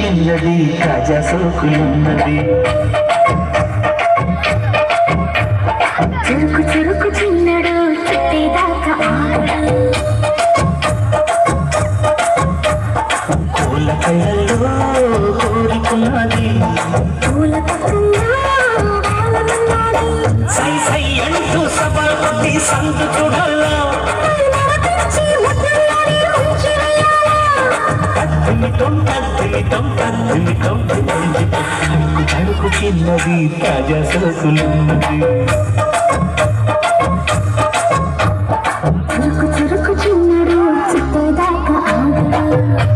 చిన్నది తాజా సోకులున్నది చురుకు చురుకు చిన్నడు చుట్టేదాకా ఆగడు కోల కళ్ళల్లో కోరికున్నది పూల పక్కన ఆలమన్నాడు. సై సై అంటూ సవాల్ కొట్టి సందు చూడాలా నరకించి ముద్దుల్లోనే ఉంచి వేయాలా. తద్దిమిటం తద్దిమిటం తద్దిమిటం తద్దిమిటం తడుకు తడుకు చిన్నది తాజా సోకులున్నది చురుకు చురుకు చిన్నడు చుట్టేదాకా ఆగడు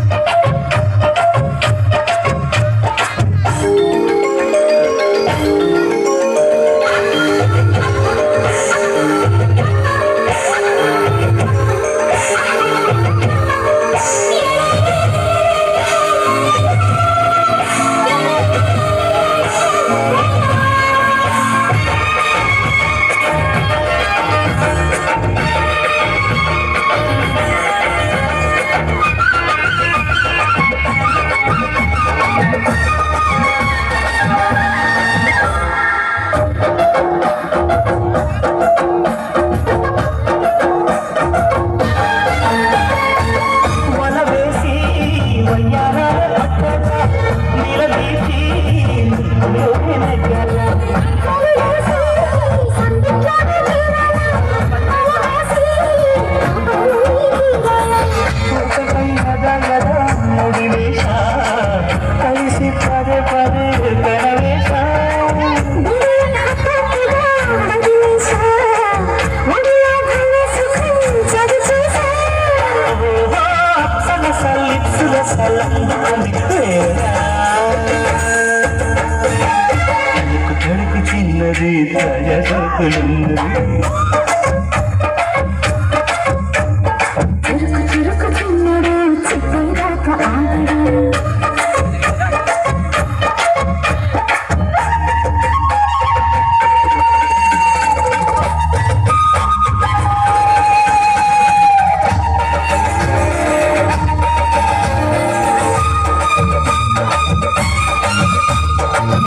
వల వేసి వయ్యారాల పట్టక నిలదీసి ముద్దులోనే నగ్గాల. ఒకటై గదా గదా ముడివేశ, కలిసి పదే పదే కనవేశ. ఓహో, సలసలిత్సుల సలందుకొని వేళ. తడుకు తడుకు చిన్నది తాజా సోకులున్నది